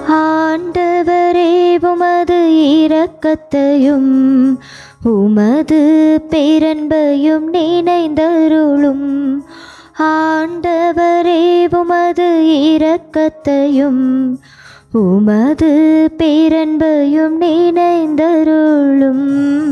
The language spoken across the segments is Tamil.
ஆண்டவரே உமது இரக்கத்தையும் உமது பேரன்பையும் நினைந்தருளும் ஆண்டவரே உமது இரக்கத்தையும் உமது பேரன்பையும் நினைந்தருளும்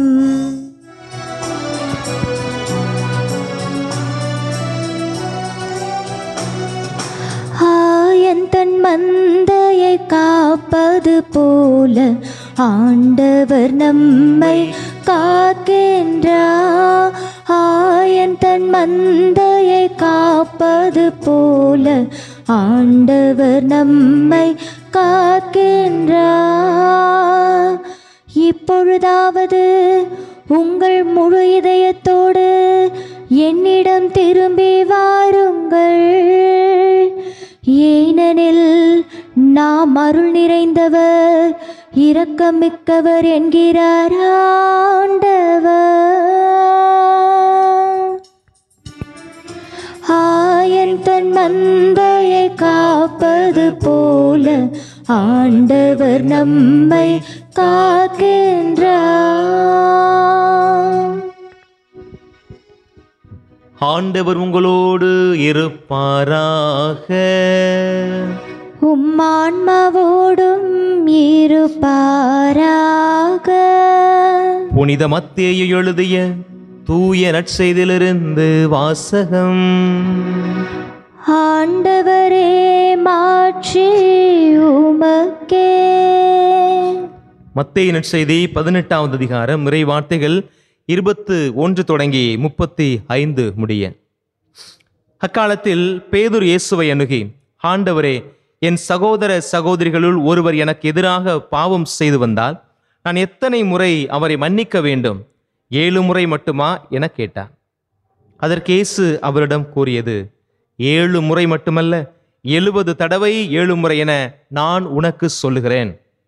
ஆயன் தன் மந்தையை காப்பது போல ஆண்டவர் நம்மை காக்கின்றார் ஆயன் தன் மந்தையை காப்பது போல ஆண்டவர் நம்மை காக்கின்றார் இப்பொழுதாவது உங்கள் முழு இதயத்தோடு என்னிடம் திரும்பி வாருங்கள் ஏனெனில் நாம் அருள் நிறைந்தவர் இரக்கமிக்கவர் என்கிறார் ஆண்டவர் ஆயன் தன் மந்தையை காப்பது போல ஆண்டவர் நம்மை காக்கின்றார் ஆண்டவர் உங்களோடு இருப்பாராக உம்மான்மாவோடும் இருப்பாராக புனித மத்தேயு எழுதிய தூய நற்செய்திலிருந்து வாசகம் ஆண்டவரே மாற்றி உமக்கே மத்தேயு நற்செய்தி பதினெட்டாவது அதிகாரம் இறை வார்த்தைகள் இருபத்து ஒன்று தொடங்கி முப்பத்தி ஐந்து முடிய அக்காலத்தில் பேதுரு இயேசுவை அணுகி ஆண்டவரே என் சகோதர சகோதரிகளுள் ஒருவர் எனக்கு எதிராக பாவம் செய்து வந்தால் நான் எத்தனை முறை அவரை மன்னிக்க வேண்டும் ஏழு முறை மட்டுமா என கேட்டார் அதற்கு இயேசு அவரிடம் கூறியது ஏழு முறை மட்டுமல்ல எழுபது தடவை ஏழு முறை என நான் உனக்கு சொல்லுகிறேன்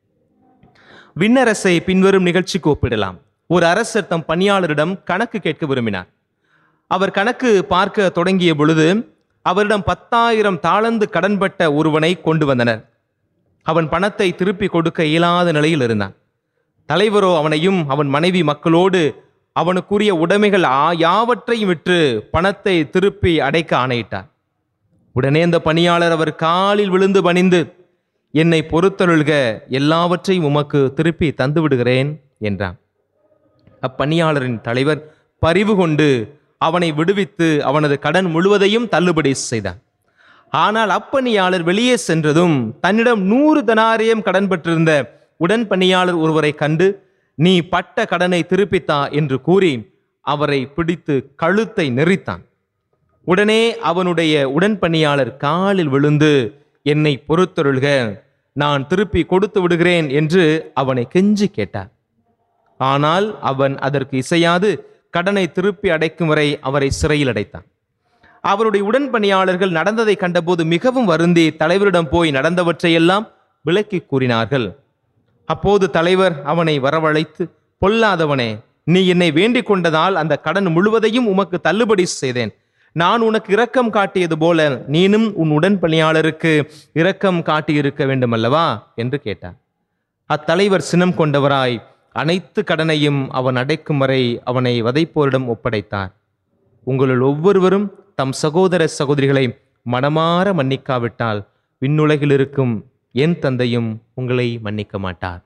விண்ணரசை பின்வரும் நிகழ்ச்சிக்கு ஒப்பிடலாம் ஒரு அரசர் தம் பணியாளரிடம் கணக்கு கேட்க விரும்பினார் அவர் கணக்கு பார்க்க தொடங்கிய பொழுது அவரிடம் பத்தாயிரம் தாளந்து கடன்பட்ட ஒருவனை கொண்டு வந்தனர் அவன் பணத்தை திருப்பி கொடுக்க இயலாத நிலையில் இருந்தான் தலைவரோ அவனையும் அவன் மனைவி மக்களோடு அவனுக்குரிய உடைமைகள் ஆ- யாவற்றையும் விற்று பணத்தை திருப்பி அடைக்க ஆணையிட்டார் உடனே அந்த பணியாளர் அவர் காலில் விழுந்து பணிந்து என்னை பொறுத்தருள்க எல்லாவற்றையும் உமக்கு திருப்பி தந்து விடுகிறேன் என்றான் அப்பணியாளரின் தலைவர் பரிவு கொண்டு அவனை விடுவித்து அவனது கடன் முழுவதையும் தள்ளுபடி செய்தார் ஆனால் அப்பணியாளர் வெளியே சென்றதும் தன்னிடம் நூறு தனாரியம் கடன் பெற்றிருந்த உடன் பணியாளர் ஒருவரை கண்டு நீ பட்ட கடனை திருப்பித்தா என்று கூறி அவரை பிடித்து கழுத்தை நெறித்தான் உடனே அவனுடைய உடன்பணியாளர் காலில் விழுந்து என்னை பொறுத்தருள்க நான் திருப்பி கொடுத்து விடுகிறேன் என்று அவனை கெஞ்சி கேட்டார் ஆனால் அவன் அதற்கு இசையாது கடனை திருப்பி அடைக்கும் வரை அவரை சிறையில் அடைத்தான் அவருடைய உடன்பணியாளர்கள் நடந்ததை கண்டபோது மிகவும் வருந்தி தலைவரிடம் போய் நடந்தவற்றையெல்லாம் விளக்கி கூறினார்கள் அப்போது தலைவர் அவனை வரவழைத்து பொல்லாதவனே நீ என்னை வேண்டிக் கொண்டதால் அந்த கடன் முழுவதையும் உமக்கு தள்ளுபடி செய்தேன் நான் உனக்கு இரக்கம் காட்டியது போல நீனும் உன் உடன்பணியாளருக்கு இரக்கம் காட்டியிருக்க வேண்டுமல்லவா என்று கேட்டார் அத்தலைவர் சினம் கொண்டவராய் அனைத்து கடனையும் அவன் அடைக்கும் வரை அவனை வதைப்போரிடம் ஒப்படைத்தார் உங்களுள் ஒவ்வொருவரும் தம் சகோதர சகோதரிகளை மனமாற மன்னிக்காவிட்டால் விண்ணுலகில் இருக்கும் என் தந்தையும் உங்களை மன்னிக்க மாட்டார்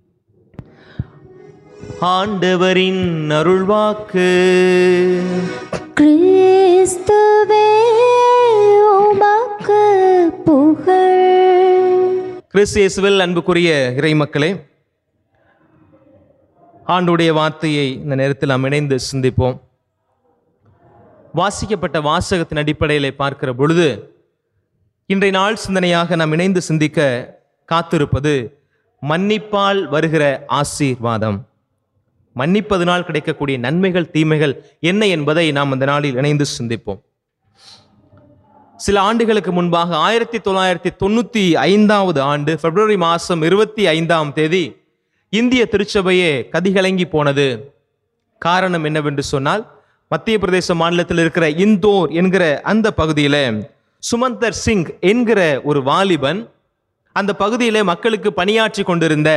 ஆண்டவரின் அருள்வாக்கு கிறிஸ்துவே உமக்கு புகழ் கிறிஸ்து இயேசுவில் அன்புக்குரிய இறைமக்களே ஆண்டுடைய வார்த்தையை இந்த நேரத்தில் நாம் இணைந்து சிந்திப்போம் வாசிக்கப்பட்ட வாசகத்தின் அடிப்படையில் பார்க்கிற பொழுது இன்றைய நாள் சிந்தனையாக நாம் இணைந்து சிந்திக்க காத்திருப்பது மன்னிப்பால் வருகிற ஆசீர்வாதம் மன்னிப்பதனால் கிடைக்கக்கூடிய நன்மைகள் தீமைகள் என்ன என்பதை நாம் அந்த நாளில் இணைந்து சிந்திப்போம் சில ஆண்டுகளுக்கு முன்பாக ஆயிரத்தி தொள்ளாயிரத்தி தொண்ணூத்தி ஐந்தாவது ஆண்டு பிப்ரவரி மாதம் இருபத்தி ஐந்தாம் தேதி இந்திய திருச்சபையே கதிகலங்கி போனது காரணம் என்னவென்று சொன்னால் மத்திய பிரதேச மாநிலத்தில் இருக்கிற இந்தோர் என்கிற அந்த பகுதியில் சுமந்தர் சிங் என்கிற ஒரு வாலிபன் அந்த பகுதியிலே மக்களுக்கு பணியாற்றி கொண்டிருந்த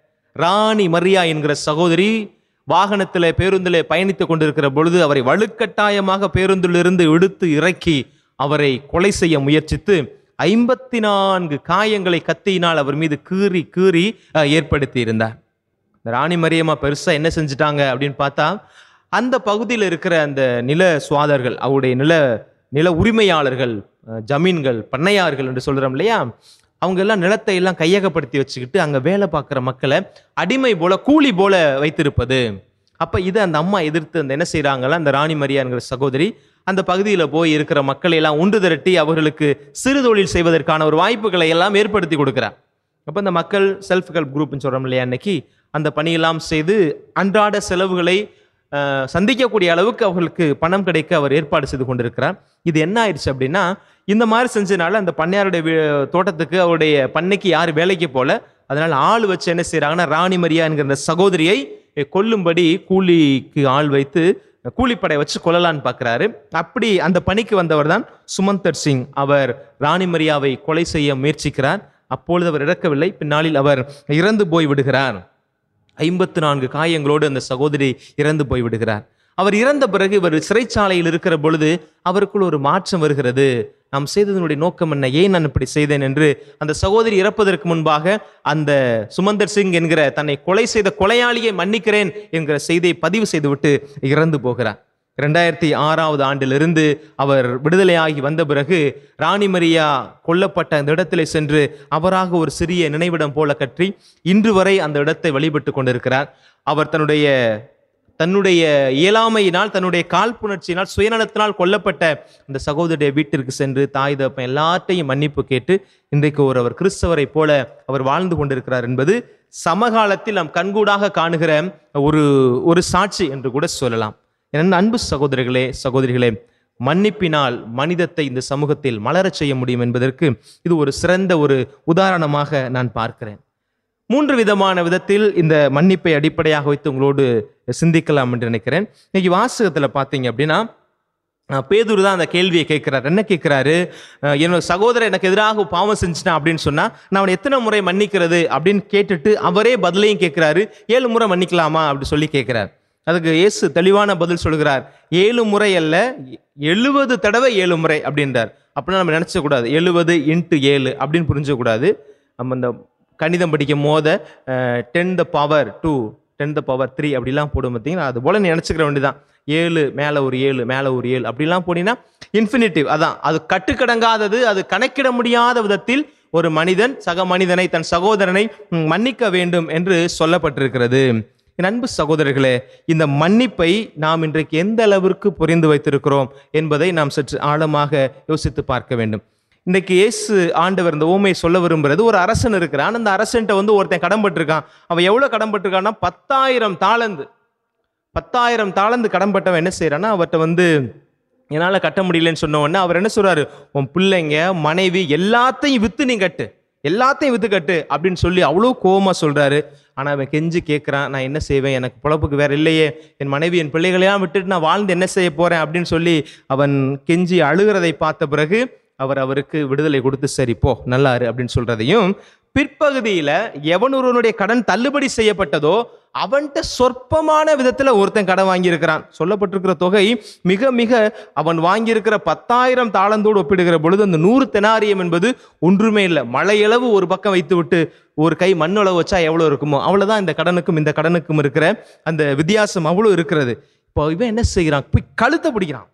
ராணி மரியா என்கிற சகோதரி வாகனத்திலே பேருந்திலே பயணித்துக் கொண்டிருக்கிற பொழுது அவரை வலுக்கட்டாயமாக பேருந்திலிருந்து இழுத்து இறக்கி அவரை கொலை செய்ய முயற்சித்து ஐம்பத்தி நான்கு காயங்களை கத்தியினால் அவர் மீது கீறி கீறி அஹ், ஏற்படுத்தி இருந்தார் இந்த ராணி மரியம்மா பெருசா என்ன செஞ்சுட்டாங்க அப்படின்னு பார்த்தா அந்த பகுதியில் இருக்கிற அந்த நில சுவாதர்கள் அவருடைய நில நில உரிமையாளர்கள் அஹ், ஜமீன்கள் பண்ணையார்கள் என்று சொல்றோம் இல்லையா அவங்க எல்லாம் நிலத்தை எல்லாம் கையகப்படுத்தி வச்சுக்கிட்டு அங்க வேலை பார்க்குற மக்களை அடிமை போல கூலி போல வைத்திருப்பது அப்ப இதை அந்த அம்மா எதிர்த்து அந்த என்ன செய்றாங்களா அந்த ராணி மரியாங்கிற சகோதரி அந்த பகுதியில் போய் இருக்கிற மக்களை எல்லாம் ஒன்று திரட்டி அவர்களுக்கு சிறு தொழில் செய்வதற்கான ஒரு வாய்ப்புகளை எல்லாம் ஏற்படுத்தி கொடுக்கிறார் அப்போ இந்த மக்கள் செல்ஃப் ஹெல்ப் குரூப்னு சொல்கிறோம் இல்லையா அன்னைக்கு அந்த பணியெல்லாம் செய்து அன்றாட செலவுகளை அஹ், சந்திக்கக்கூடிய அளவுக்கு அவர்களுக்கு பணம் கிடைக்க அவர் ஏற்பாடு செய்து கொண்டிருக்கிறார் இது என்ன ஆயிடுச்சு அப்படின்னா இந்த மாதிரி செஞ்சனால அந்த பண்ணையாருடைய வீ- தோட்டத்துக்கு அவருடைய பண்ணைக்கு யார் வேலைக்கு போல அதனால ஆள் வச்சு என்ன செய்றாங்கன்னா ராணி மரியா என்கிற அந்த சகோதரியை கொல்லும்படி கூலிக்கு ஆள் வைத்து கூலிப்படை வச்சு கொல்லலான்னு பார்க்குறாரு அப்படி அந்த பணிக்கு வந்தவர் தான் சுமந்தர் சிங் அவர் ராணி மரியாவை கொலை செய்ய முயற்சிக்கிறார் அப்பொழுது அவர் இறக்கவில்லை பின்னாளில் அவர் இறந்து போய் விடுகிறார் ஐம்பத்து நான்கு காயங்களோடு அந்த சகோதரி இறந்து போய் விடுகிறார் அவர் இறந்த பிறகு இவர் சிறைச்சாலையில் இருக்கிற பொழுது அவருக்குள் ஒரு மாற்றம் வருகிறது நாம் செய்ததனுடைய நோக்கம் என்ன ஏன் நான் இப்படி செய்தேன் என்று அந்த சகோதரி இறப்பதற்கு முன்பாக அந்த சுமந்தர் சிங் என்கிற தன்னை கொலை செய்த கொலையாளியை மன்னிக்கிறேன் என்கிற செய்தியை பதிவு செய்துவிட்டு இறந்து போகிறார் இரண்டாயிரத்தி ஆறாவது ஆண்டிலிருந்து அவர் விடுதலையாகி வந்த பிறகு ராணி மரியா கொல்லப்பட்ட அந்த இடத்திலே சென்று அவராக ஒரு சிறிய நினைவிடம் போல கற்றி இன்று வரை அந்த இடத்தை வழிபட்டு கொண்டிருக்கிறார் அவர் தன்னுடைய தன்னுடைய இயலாமையினால் தன்னுடைய காழ்ப்புணர்ச்சியினால் சுயநலத்தினால் கொல்லப்பட்ட அந்த சகோதரிய வீட்டிற்கு சென்று தாய் தப்பன் எல்லாத்தையும் மன்னிப்பு கேட்டு இன்றைக்கு ஒரு அவர் கிறிஸ்தவரை போல அவர் வாழ்ந்து கொண்டிருக்கிறார் என்பது சமகாலத்தில் நாம் கண்கூடாக காணுகிற ஒரு ஒரு சாட்சி என்று கூட சொல்லலாம் என் அன்பு சகோதரர்களே சகோதரிகளே மன்னிப்பினால் மனிதத்தை இந்த சமூகத்தில் மலரச் செய்ய முடியும் என்பதற்கு இது ஒரு சிறந்த ஒரு உதாரணமாக நான் பார்க்கிறேன் மூன்று விதமான விதத்தில் இந்த மன்னிப்பை அடிப்படையாக வைத்து உங்களோடு சிந்திக்கலாம் என்று நினைக்கிறேன் இன்னைக்கு வாசகத்துல பார்த்தீங்க அப்படின்னா அஹ், பேதுரு தான் அந்த கேள்வியை கேட்கிறார் என்ன கேட்கிறாரு அஹ், என்னோட சகோதரர் எனக்கு எதிராக பாவம் செஞ்சுட்டான் அப்படின்னு சொன்னா நான் அவனை எத்தனை முறை மன்னிக்கிறது அப்படின்னு கேட்டுட்டு அவரே பதிலையும் கேட்கிறாரு ஏழு முறை மன்னிக்கலாமா அப்படி சொல்லி கேட்கிறார் அதுக்கு இயேசு தெளிவான பதில் சொல்கிறார் ஏழு முறை அல்ல எழுபது தடவை ஏழு முறை அப்படின்றார் அப்படின்னா நம்ம நினைச்ச கூடாது எழுபது இன்ட்டு ஏழு அப்படின்னு புரிஞ்சக்கூடாது நம்ம இந்த கணிதம் படிக்கும் போத ten the power two ten the power three அப்படிலாம் போடும் பார்த்தீங்கன்னா அது போல நீ நினச்சிக்கிற வேண்டியதான் ஏழு மேலே ஒரு ஏழு மேலே ஒரு ஏழு அப்படிலாம் போனீங்கன்னா இன்ஃபினிட்டிவ் அதான் அது கட்டுக்கடங்காதது அது கணக்கிட முடியாத விதத்தில் ஒரு மனிதன் சக மனிதனை தன் சகோதரனை ம், மன்னிக்க வேண்டும் என்று சொல்லப்பட்டிருக்கிறது என் அன்பு சகோதரர்களே இந்த மன்னிப்பை நாம் இன்றைக்கு எந்த அளவிற்கு புரிந்து வைத்திருக்கிறோம் என்பதை நாம் சற்று ஆழமாக யோசித்து பார்க்க வேண்டும் இன்னைக்கு இயேசு ஆண்டவர் இந்த ஊமையை சொல்ல விரும்புறது ஒரு அரசன் இருக்கிறான் அந்த அரசன்ட்ட வந்து ஒருத்தன் கடன்பட்டிருக்கான் அவன் எவ்வளவு கடன்பட்டிருக்கான்னா பத்தாயிரம் தாளந்து பத்தாயிரம் தாளந்து கடன்பட்டவன் என்ன செய்யறான்னா அவர்கிட்ட வந்து என்னால் கட்ட முடியலன்னு சொன்ன உடனே அவர் என்ன சொல்றாரு உன் பிள்ளைங்க மனைவி எல்லாத்தையும் வித்து நீ கட்டு எல்லாத்தையும் வித்து கட்டு அப்படின்னு சொல்லி அவ்வளோ கோவமா சொல்றாரு ஆனா அவன் கெஞ்சி கேட்குறான் நான் என்ன செய்வேன் எனக்கு பொழப்புக்கு வேற இல்லையே என் மனைவி என் பிள்ளைகளையெல்லாம் விட்டுட்டு நான் வாழ்ந்து என்ன செய்ய போறேன் அப்படின்னு சொல்லி அவன் கெஞ்சி அழுகிறதை பார்த்த பிறகு அவர் அவருக்கு விடுதலை கொடுத்து சரி போ நல்லாரு அப்படின்னு சொல்றதையும் பிற்பகுதியில எவன் ஒருவனுடைய கடன் தள்ளுபடி செய்யப்பட்டதோ அவன்கிட்ட சொற்பமான விதத்துல ஒருத்தன் கடன் வாங்கியிருக்கிறான் சொல்லப்பட்டிருக்கிற தொகை மிக மிக அவன் வாங்கியிருக்கிற பத்தாயிரம் தாளந்தோடு ஒப்பிடுகிற பொழுது அந்த நூறு தெனாரியம் என்பது ஒன்றுமே இல்லை மழையளவு ஒரு பக்கம் வைத்து விட்டு ஒரு கை மண்ணளவு வச்சா எவ்வளவு இருக்குமோ அவ்வளவுதான் இந்த கடனுக்கும் இந்த கடனுக்கும் இருக்கிற அந்த வித்தியாசம் அவ்வளவு இருக்கிறது இப்போ இவன் என்ன செய்கிறான் போய் கழுத்தை பிடிக்கிறான்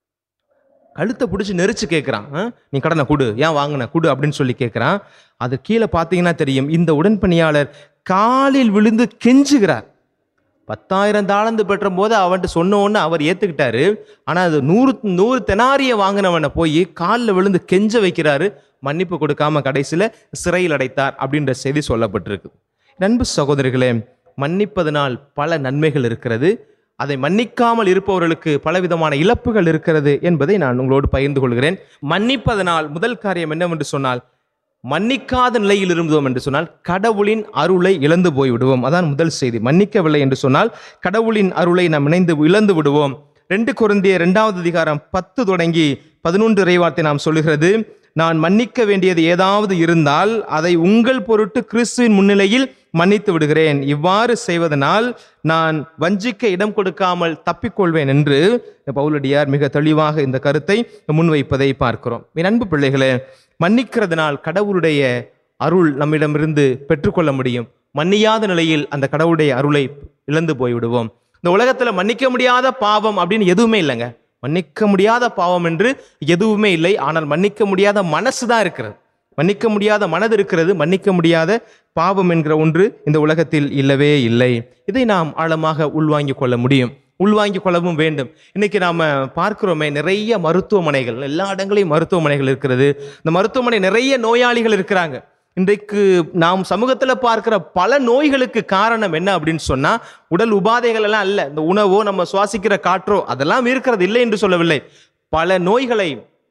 கழுத்தை பிடிச்சி நெரிச்சு கேட்குறான் நீ கடனை கொடு ஏன் வாங்கின கொடு அப்படின்னு சொல்லி கேட்குறான் அது கீழே பார்த்தீங்கன்னா தெரியும் இந்த உடன்பணியாளர் காலில் விழுந்து கெஞ்சுகிறார் பத்தாயிரம் தாளந்து பெற்ற போது அவன்கிட்ட சொன்ன உடனே அவர் ஏற்றுக்கிட்டாரு ஆனால் அது நூறு நூறு தெனாரிய வாங்கினவனை போய் காலில் விழுந்து கெஞ்ச வைக்கிறாரு மன்னிப்பு கொடுக்காம கடைசியில் சிறையில் அடைத்தார் அப்படின்ற செய்தி சொல்லப்பட்டிருக்கு நண்பு சகோதரிகளே மன்னிப்பதனால் பல நன்மைகள் இருக்கிறது அதை மன்னிக்காமல் இருப்பவர்களுக்கு பலவிதமான இழப்புகள் இருக்கிறது என்பதை நான் உங்களோடு பகிர்ந்து கொள்கிறேன் மன்னிப்பதனால் முதல் காரியம் என்னவென்று சொன்னால் மன்னிக்காத நிலையில் இருந்தோம் என்று சொன்னால் கடவுளின் அருளை இழந்து போய் விடுவோம் அதான் முதல் செய்தி மன்னிக்கவில்லை என்று சொன்னால் கடவுளின் அருளை நாம் இணைந்து இழந்து விடுவோம் ரெண்டு குருந்திய இரண்டாவது அதிகாரம் பத்து தொடங்கி பதினொன்று இறைவார்த்தை நாம் சொல்லுகிறது நான் மன்னிக்க வேண்டியது ஏதாவது இருந்தால் அதை உங்கள் பொருட்டு கிறிஸ்துவின் முன்னிலையில் மன்னித்து விடுகிறேன் இவ்வாறு செய்வதனால் நான் வஞ்சிக்க இடம் கொடுக்காமல் தப்பிக்கொள்வேன் என்று பவுலடியார் மிக தெளிவாக இந்த கருத்தை முன்வைப்பதை பார்க்கிறோம் என் அன்பு பிள்ளைகளே மன்னிக்கிறதுனால் கடவுளுடைய அருள் நம்மிடமிருந்து பெற்றுக்கொள்ள முடியும் மன்னியாத நிலையில் அந்த கடவுளுடைய அருளை இழந்து போய்விடுவோம் இந்த உலகத்துல மன்னிக்க முடியாத பாவம் அப்படின்னு எதுவுமே இல்லைங்க மன்னிக்க முடியாத பாவம் என்று எதுவுமே இல்லை ஆனால் மன்னிக்க முடியாத மனசு தான் இருக்கிறது மன்னிக்க முடியாத மனது இருக்கிறது மன்னிக்க முடியாத பாவம் என்கிற ஒன்று இந்த உலகத்தில் இல்லவே இல்லை இதை நாம் ஆழமாக உள்வாங்கிக் கொள்ள முடியும் உள்வாங்கிக் கொள்ளவும் வேண்டும் இன்னைக்கு நாம பார்க்கிறோமே நிறைய மருத்துவமனைகள் எல்லா இடங்களையும் மருத்துவமனைகள் இருக்கிறது இந்த மருத்துவமனை நிறைய நோயாளிகள் இருக்கிறாங்க இன்றைக்கு நாம் சமூகத்துல பார்க்கிற பல நோய்களுக்கு காரணம் என்ன அப்படின்னு சொன்னா உடல் உபாதைகள் எல்லாம் அல்ல இந்த உணவோ நம்ம சுவாசிக்கிற காற்றோ அதெல்லாம் இருக்கிறது இல்லை என்று சொல்லவில்லை பல நோய்களை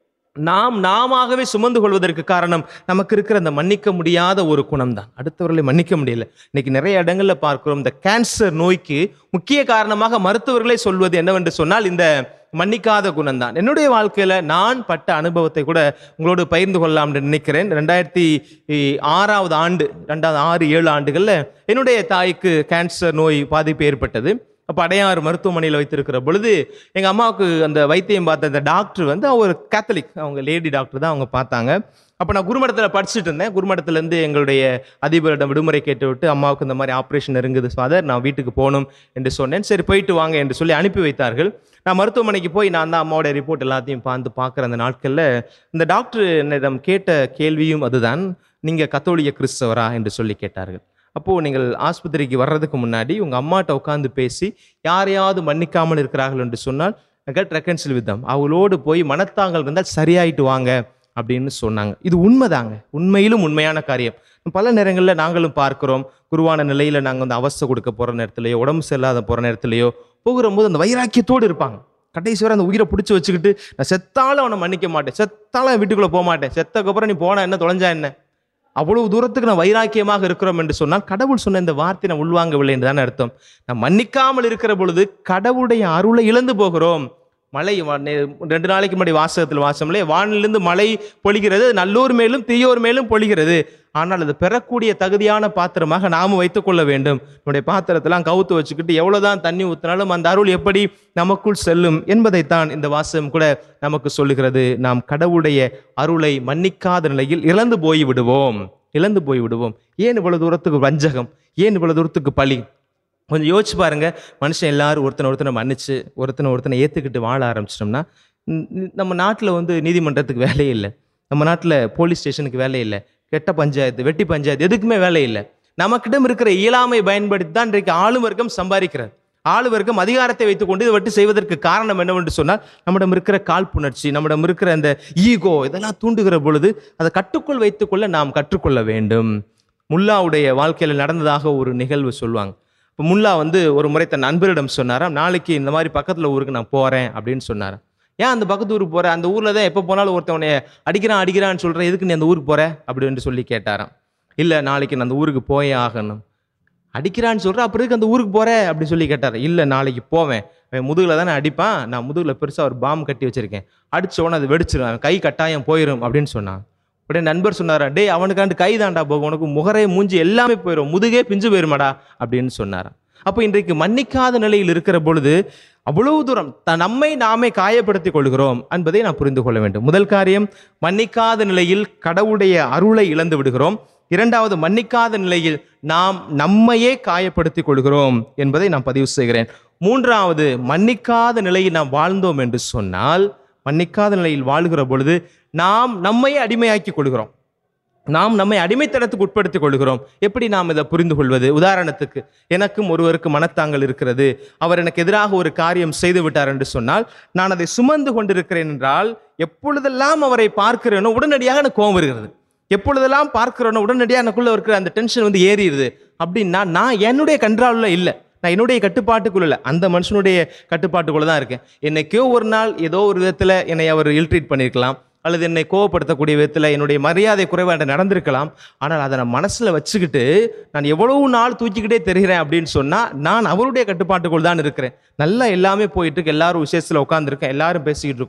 நாம் நாமாகவே சுமந்து கொள்வதற்கு காரணம் நமக்கு இருக்கிற அந்த மன்னிக்க முடியாத ஒரு குணம் தான் அடுத்தவர்களை மன்னிக்க முடியல இன்னைக்கு நிறைய இடங்கள்ல பார்க்கிறோம் இந்த கேன்சர் நோய்க்கு முக்கிய காரணமாக மருத்துவர்களே சொல்வது என்னவென்று சொன்னால் இந்த மன்னிக்காத குணம் தான் என்னுடைய வாழ்க்கையில நான் பட்ட அனுபவத்தை கூட உங்களோடு பகிர்ந்து கொள்ளலாம் என்று நினைக்கிறேன் ரெண்டாயிரத்தி ஆறாவது ஆண்டு ரெண்டாவது ஆறு ஏழு ஆண்டுகள்ல என்னுடைய தாய்க்கு கேன்சர் நோய் பாதிப்பு ஏற்பட்டது அப்போ அடையாறு மருத்துவமனையில் வைத்திருக்கிற பொழுது எங்கள் அம்மாவுக்கு அந்த வைத்தியம் பார்த்த அந்த டாக்டர் வந்து அவர் கேத்தலிக் அவங்க லேடி டாக்டர் தான் அவங்க பார்த்தாங்க அப்போ நான் குருமடத்தில் படிச்சுட்டு இருந்தேன் குருமடத்துலேருந்து எங்களுடைய அதிபரிடம் விடுமுறை கேட்டு விட்டு அம்மாவுக்கு இந்த மாதிரி ஆப்ரேஷன் இருக்குது ஃபாதர் நான் வீட்டுக்கு போகணும் என்று சொன்னேன் சரி போயிட்டு வாங்க என்று சொல்லி அனுப்பி வைத்தார்கள் நான் மருத்துவமனைக்கு போய் நான் தான் அம்மாவோட ரிப்போர்ட் எல்லாத்தையும் பார்த்து பார்க்குற அந்த நாட்களில் இந்த டாக்டர் என்னிடம் கேட்ட கேள்வியும் அதுதான் நீங்கள் கத்தோலிக்க கிறிஸ்தவரா என்று சொல்லி கேட்டார்கள் அப்போது நீங்கள் ஆஸ்பத்திரிக்கு வர்றதுக்கு முன்னாடி உங்கள் அம்மாட்ட உட்காந்து பேசி யாரையாவது மன்னிக்காமல் இருக்கிறார்கள் என்று சொன்னால் கட் ரெக்கன்சில் வித்தம் அவளோடு போய் மனத்தாங்கள் இருந்தால் சரியாயிட்டு வாங்க அப்படின்னு சொன்னாங்க இது உண்மைதாங்க உண்மையிலும் உண்மையான காரியம் பல நேரங்களில் நாங்களும் பார்க்கிறோம் குருவான நிலையில் நாங்கள் வந்து அவஸ்தை கொடுக்க போகிற நேரத்துலையோ உடம்பு சரியில்லாத போகிற நேரத்துலையோ போகும்போது அந்த வைராக்கியத்தோடு இருப்பாங்க கடைசி வரை அந்த உயிரை பிடிச்சி வச்சுக்கிட்டு நான் செத்தாலும் அவனை மன்னிக்க மாட்டேன் செத்தாலும் அவன் வீட்டுக்குள்ளே போக மாட்டேன் செத்தக்கப்புறம் நீ போனா என்ன தொலைஞ்சா என்ன அவ்வளவு தூரத்துக்கு நான் வைராக்கியமாக இருக்கிறோம் என்று சொன்னால் கடவுள் சொன்ன இந்த வார்த்தை நான் உள்வாங்கவில்லை என்று தானே அர்த்தம் நான் மன்னிக்காமல் இருக்கிற பொழுது கடவுளுடைய அருளை இழந்து போகிறோம் மழை வ- நே- ரெண்டு நாளைக்கு முன்னாடி வாசகத்தில் வாசம்லே வானிலிருந்து மழை பொழிகிறது நல்லோர் மேலும் தீயோர் மேலும் பொழிகிறது ஆனால் அது பெறக்கூடிய தகுதியான பாத்திரமாக நாம வைத்துக் கொள்ள வேண்டும் நம்முடைய பாத்திரத்தெல்லாம் கவுத்து வச்சுக்கிட்டு எவ்வளவுதான் தண்ணி ஊற்றினாலும் அந்த அருள் எப்படி நமக்குள் செல்லும் என்பதைத்தான் இந்த வாசகம் கூட நமக்கு சொல்லுகிறது நாம் கடவுளுடைய அருளை மன்னிக்காத நிலையில் இழந்து போய் விடுவோம் இழந்து போய் விடுவோம் ஏன் இவ்வளவு தூரத்துக்கு வஞ்சகம் ஏன் இவ்வளவு தூரத்துக்கு பழி கொஞ்சம் யோசிச்சு பாருங்க மனுஷன் எல்லாரும் ஒருத்தனை ஒருத்தனை மன்னிச்சு ஒருத்தனை ஒருத்தனை ஏற்றுக்கிட்டு வாழ ஆரம்பிச்சிட்டோம்னா ம், ம், நம்ம நாட்டில் வந்து நீதிமன்றத்துக்கு வேலையே இல்லை நம்ம நாட்டில் போலீஸ் ஸ்டேஷனுக்கு வேலை இல்லை கெட்ட பஞ்சாயத்து வெட்டி பஞ்சாயத்து எதுக்குமே வேலை இல்லை நமக்கிடம் இருக்கிற இயலாமை பயன்படுத்தி தான் இன்றைக்கு ஆளும் வர்க்கம் சம்பாதிக்கிறது ஆளு வர்க்கம் அதிகாரத்தை வைத்துக்கொண்டு இதை வட்டு செய்வதற்கு காரணம் என்னவென்று சொன்னால் நம்மிடம் இருக்கிற காழ்ப்புணர்ச்சி நம்மிடம் இருக்கிற அந்த ஈகோ இதெல்லாம் தூண்டுகிற பொழுது அதை கட்டுக்குள் வைத்துக்கொள்ள நாம் கற்றுக்கொள்ள வேண்டும் முல்லாவுடைய வாழ்க்கையில் நடந்ததாக ஒரு நிகழ்வு சொல்லுவாங்க இப்போ முல்லா வந்து ஒரு முறை தன் நண்பரிடம் சொன்னாராம் நாளைக்கு இந்த மாதிரி பக்கத்தில் ஊருக்கு நான் போகிறேன் அப்படின்னு சொன்னாராம் ஏன் அந்த பக்கத்து ஊருக்கு போற அந்த ஊரில் தான் எப்போ போனாலும் ஒருத்தவனை அடிக்கிறான் அடிக்கிறான்னு சொல்கிறேன் எதுக்கு நீ அந்த ஊருக்கு போற அப்படின்னு சொல்லி கேட்டாராம் இல்லை நாளைக்கு நான் அந்த ஊருக்கு போயே ஆகணும் அடிக்கிறான்னு சொல்கிற அப்புறம் எதுக்கு அந்த ஊருக்கு போற அப்படி சொல்லி கேட்டார் இல்லை நாளைக்கு போவேன் அவன் முதுகில் தானே அடிப்பான் நான் முதுகில் பெருசாக ஒரு பாம் கட்டி வச்சிருக்கேன் அடிச்ச உடனே அது வெடிச்சிடும் அவன் கை கட்டாயம் போயிடும் அப்படின்னு சொன்னான் உடனே நண்பர் சொன்னாரா டேய் அவனுக்காண்டு கை தாண்டா போகும் உனக்கு முகரே மூஞ்சி எல்லாமே போயிடும் முதுகே பிஞ்சு போயிருமாடா அப்படின்னு சொன்னாராம் அப்போ இன்றைக்கு மன்னிக்காத நிலையில் இருக்கிற பொழுது அவ்வளவு தூரம் த- நம்மை நாமே காயப்படுத்திக் கொள்கிறோம் என்பதை நாம் புரிந்து கொள்ள வேண்டும் முதல் காரியம் மன்னிக்காத நிலையில் கடவுளுடைய அருளை இழந்து விடுகிறோம் இரண்டாவது மன்னிக்காத நிலையில் நாம் நம்மையே காயப்படுத்திக் கொள்கிறோம் என்பதை நான் பதிவு செய்கிறேன் மூன்றாவது மன்னிக்காத நிலையில் நாம் வாழ்ந்தோம் என்று சொன்னால் மன்னிக்காத நிலையில் வாழ்கிற பொழுது நாம் நம்மையே அடிமையாக்கி கொள்கிறோம் நாம் நம்மை அடிமைத்தனத்துக்கு உட்படுத்திக் கொள்கிறோம் எப்படி நாம் இதை புரிந்து கொள்வது உதாரணத்துக்கு எனக்கும் ஒருவருக்கு மனத்தாங்கல் இருக்கிறது அவர் எனக்கு எதிராக ஒரு காரியம் செய்து விட்டார் என்று சொன்னால் நான் அதை சுமந்து கொண்டிருக்கிறேன் என்றால் எப்பொழுதெல்லாம் அவரை பார்க்கிறேனோ உடனடியாக எனக்கு கோபம் வருகிறது எப்பொழுதெல்லாம் பார்க்கிறேனோ உடனடியாக எனக்குள்ள இருக்கிற அந்த டென்ஷன் வந்து ஏறிடுது அப்படின்னா நான் என்னுடைய கண்ட்ரோலில் இல்லை நான் என்னுடைய கட்டுப்பாட்டுக்குள்ள இல்லை அந்த மனுஷனுடைய கட்டுப்பாட்டுக்குள்ள தான் இருக்கேன் என்னைக்கோ ஒரு நாள் ஏதோ ஒரு விதத்தில் என்னை அவர் இல்ட்ரீட் பண்ணியிருக்கலாம் அல்லது என்னை கோவப்படுத்தக்கூடிய விதத்தில் என்னுடைய மரியாதை குறைவாக நடந்திருக்கலாம் ஆனால் அதை நான் மனசில் வச்சுக்கிட்டு நான் எவ்வளவு நாள் தூக்கிக்கிட்டே தெரிகிறேன் அப்படின்னு சொன்னால் நான் அவருடைய கட்டுப்பாட்டுக்குள் தான் இருக்கிறேன் நல்லா எல்லாமே போயிட்டு இருக்கு எல்லாரும் விசேஷத்தில் உட்காந்துருக்கேன் எல்லாரும் பேசிக்கிட்டு இருக்கோம்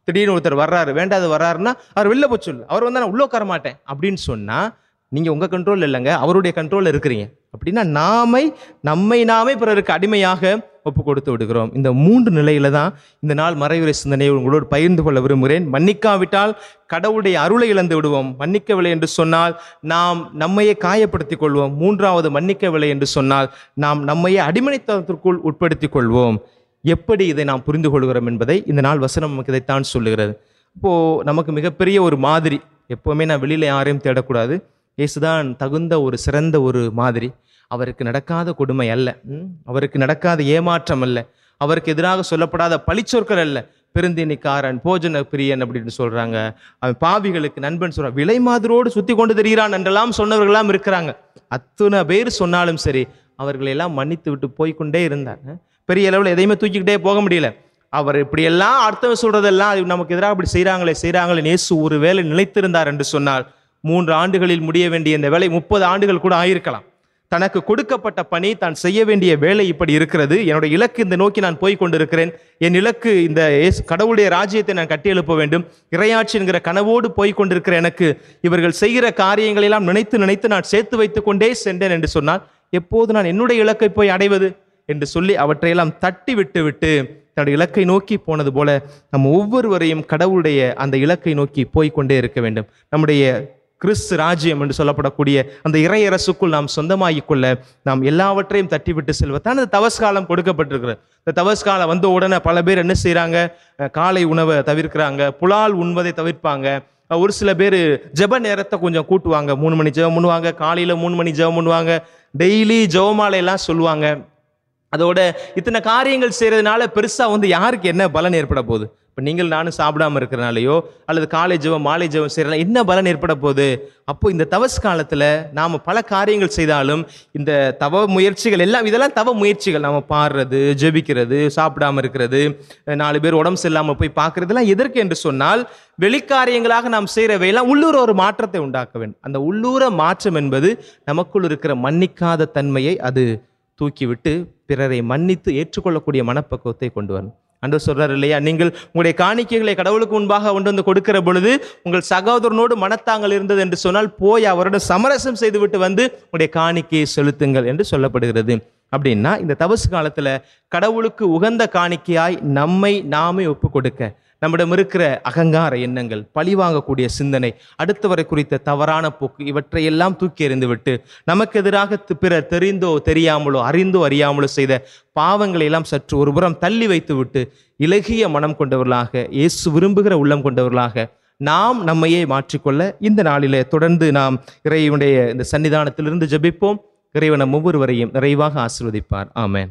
திடீர்னு ஒருத்தர் வர்றாரு வேண்டாது வர்றாருன்னா அவர் வெளில போய் சொல்லு அவர் வந்தா நான் உள்ள உட்கார மாட்டேன் அப்படின்னு சொன்னா நீங்க உங்க கண்ட்ரோல் இல்லைங்க அவருடைய கண்ட்ரோல்ல இருக்கிறீங்க அப்படின்னா நாமை நம்மை நாமே பிறருக்கு அடிமையாக ஒப்பு கொடுத்து விடுகிறோம் இந்த மூன்று நிலையில தான் இந்த நாள் மறைவுரை சிந்தனையை உங்களோடு பகிர்ந்து கொள்ள விரும்புகிறேன் மன்னிக்காவிட்டால் கடவுளுடைய அருளை இழந்து விடுவோம் மன்னிக்கவில்லை என்று சொன்னால் நாம் நம்மையே காயப்படுத்திக் கொள்வோம் மூன்றாவது மன்னிக்கவில்லை என்று சொன்னால் நாம் நம்மையே அடிமனைத்தனத்திற்குள் உட்படுத்திக் கொள்வோம் எப்படி இதை நாம் புரிந்து கொள்கிறோம் என்பதை இந்த நாள் வசனம் நமக்கு இதைத்தான் சொல்லுகிறது இப்போ நமக்கு மிகப்பெரிய ஒரு மாதிரி எப்போவுமே நான் வெளியில யாரையும் தேடக்கூடாது இயேசுதான் தகுந்த ஒரு சிறந்த ஒரு மாதிரி அவருக்கு நடக்காத கொடுமை அல்ல ம்? அவருக்கு நடக்காத ஏமாற்றம் அல்ல அவருக்கு எதிராக சொல்லப்படாத பழிச்சொற்கள் அல்ல பெருந்தினிக்காரன் போஜன பிரியன் அப்படின்னு சொல்றாங்க அவன் பாவிகளுக்கு நண்பன் சொல்றான் விலை மாதிரோடு சுத்தி கொண்டு திரிகிறான் என்றெல்லாம் சொன்னவர்களாம் இருக்கிறாங்க அத்தனை பேர் சொன்னாலும் சரி அவர்களை எல்லாம் மன்னித்து விட்டு போய்க்கொண்டே இருந்தார் பெரிய அளவில் எதையுமே தூக்கிக்கிட்டே போக முடியல அவர் இப்படியெல்லாம் அர்த்தம் சொல்றதெல்லாம் அது நமக்கு எதிராக இப்படி செய்றாங்களே செய்றாங்களே நேசு ஒரு வேலை நிலைத்திருந்தார் என்று சொன்னால் மூன்று ஆண்டுகளில் முடிய வேண்டிய இந்த வேலை முப்பது ஆண்டுகள் கூட ஆயிருக்கலாம் தனக்கு கொடுக்கப்பட்ட பணி தான் செய்ய வேண்டிய வேலை இப்படி இருக்கிறது என்னுடைய இலக்கு இந்த நோக்கி நான் போய் கொண்டிருக்கிறேன் என் இலக்கு இந்த இயேசு- கடவுளுடைய ராஜ்யத்தை நான் கட்டியெழுப்ப வேண்டும் இறையாட்சி என்கிற கனவோடு போய் கொண்டிருக்கிற எனக்கு இவர்கள் செய்கிற காரியங்களை எல்லாம் நினைத்து நினைத்து நான் சேர்த்து வைத்துக் கொண்டே சென்றேன் என்று சொன்னால் எப்போது நான் என்னுடைய இலக்கை போய் அடைவது என்று சொல்லி அவற்றையெல்லாம் தட்டி விட்டு விட்டு தன்னுடைய இலக்கை நோக்கி போனது போல நம்ம ஒவ்வொருவரையும் கடவுளுடைய அந்த இலக்கை நோக்கி போய் கொண்டே இருக்க வேண்டும் நம்முடைய கிறிஸ்து ராஜ்யம் என்று சொல்லப்படக்கூடிய அந்த இறையரசுக்குள் நாம் சொந்தமாகிக் கொள்ள நாம் எல்லாவற்றையும் தட்டி விட்டு செல்வத்தான் அந்த தவஸ்காலம் கொடுக்கப்பட்டிருக்கிறது இந்த தவஸ்காலம் வந்த உடனே பல பேர் என்ன செய்றாங்க அஹ் காலை உணவை தவிர்க்கிறாங்க புலால் உண்வதை தவிர்ப்பாங்க அஹ் ஒரு சில பேர் ஜெப நேரத்தை கொஞ்சம் கூட்டுவாங்க மூணு மணி ஜெபம் பண்ணுவாங்க காலையில மூணு மணி ஜெபம் பண்ணுவாங்க டெய்லி ஜெபமாலை எல்லாம் சொல்லுவாங்க அதோட இத்தனை காரியங்கள் செய்யறதுனால பெருசா வந்து யாருக்கு என்ன பலன் ஏற்பட போகுது இப்போ நீங்கள் நானும் சாப்பிடாம இருக்கிறனாலையோ அல்லது காலை ஜெபம் மாலை ஜெபம் செய்யறதுனால என்ன பலன் ஏற்பட போகுது அப்போ இந்த தவஸ் காலத்துல நாம பல காரியங்கள் செய்தாலும் இந்த தவ முயற்சிகள் எல்லாம் இதெல்லாம் தவ முயற்சிகள் நாம பாடுறது ஜெபிக்கிறது சாப்பிடாம இருக்கிறது அஹ் நாலு பேர் உடம்பு சரியில்லாம போய் பார்க்கறதெல்லாம் எதற்கு என்று சொன்னால் வெளிக்காரியங்களாக நாம் செய்கிறவையெல்லாம் உள்ளூர ஒரு மாற்றத்தை உண்டாக்க வேண்டும் அந்த உள்ளூர மாற்றம் என்பது நமக்குள் இருக்கிற மன்னிக்காத தன்மையை அது தூக்கிவிட்டு பிறரை மன்னித்து ஏற்றுக்கொள்ளக்கூடிய மனப்பக்குவத்தை கொண்டு வரணும் அன்று சொல்றாரு இல்லையா நீங்கள் உங்களுடைய காணிக்கைகளை கடவுளுக்கு முன்பாக கொண்டு வந்து கொடுக்கிற பொழுது உங்கள் சகோதரனோடு மனத்தாங்கள் இருந்தது என்று சொன்னால் போய் அவரோட சமரசம் செய்துவிட்டு வந்து உங்களுடைய காணிக்கையை செலுத்துங்கள் என்று சொல்லப்படுகிறது அப்படின்னா இந்த தபசு காலத்துல கடவுளுக்கு உகந்த காணிக்கையாய் நம்மை நாமே ஒப்பு கொடுக்க நம்மிடம் இருக்கிற அகங்கார எண்ணங்கள் பழிவாங்கக்கூடிய சிந்தனை அடுத்தவரை குறித்த தவறான போக்கு இவற்றை எல்லாம் தூக்கி எறிந்துவிட்டு நமக்கு எதிராக தி- பிறர் தெரிந்தோ தெரியாமலோ அறிந்தோ அறியாமலோ செய்த பாவங்களை எல்லாம் சற்று ஒருபுறம் தள்ளி வைத்துவிட்டு இலகிய மனம் கொண்டவர்களாக இயேசு விரும்புகிற உள்ளம் கொண்டவர்களாக நாம் நம்மையே மாற்றிக்கொள்ள இந்த நாளிலே தொடர்ந்து நாம் இறைவனுடைய இந்த சன்னிதானத்திலிருந்து ஜெபிப்போம் இறைவன் நம் ஒவ்வொருவரையும் நிறைவாக ஆசீர்வதிப்பார் ஆமென்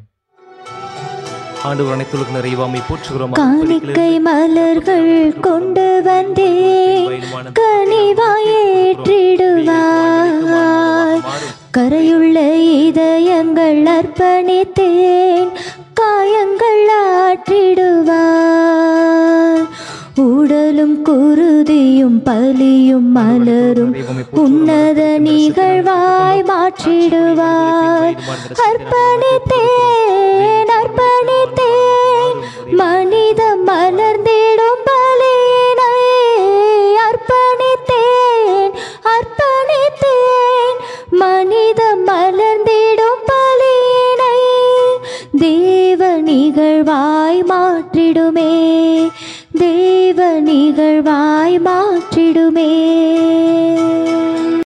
ஆண்டவர் அனைத்துலக நிறைவாமை போற்றுகிறோம் காணிக்கை மலர்கள் கொண்டு வந்தேன் கனிவாயேற்றிடுவார் கரையுள்ள இதயங்கள் அர்ப்பணித்தேன் காயங்கள் ஆற்றிடுவார் உடலும் குருதியும் பலியும் மலரும் உன்னத நிகழ்வாய் மாற்றிடுவார் அர்ப்பணித்தேன் அர்ப்பணித்தேன் மன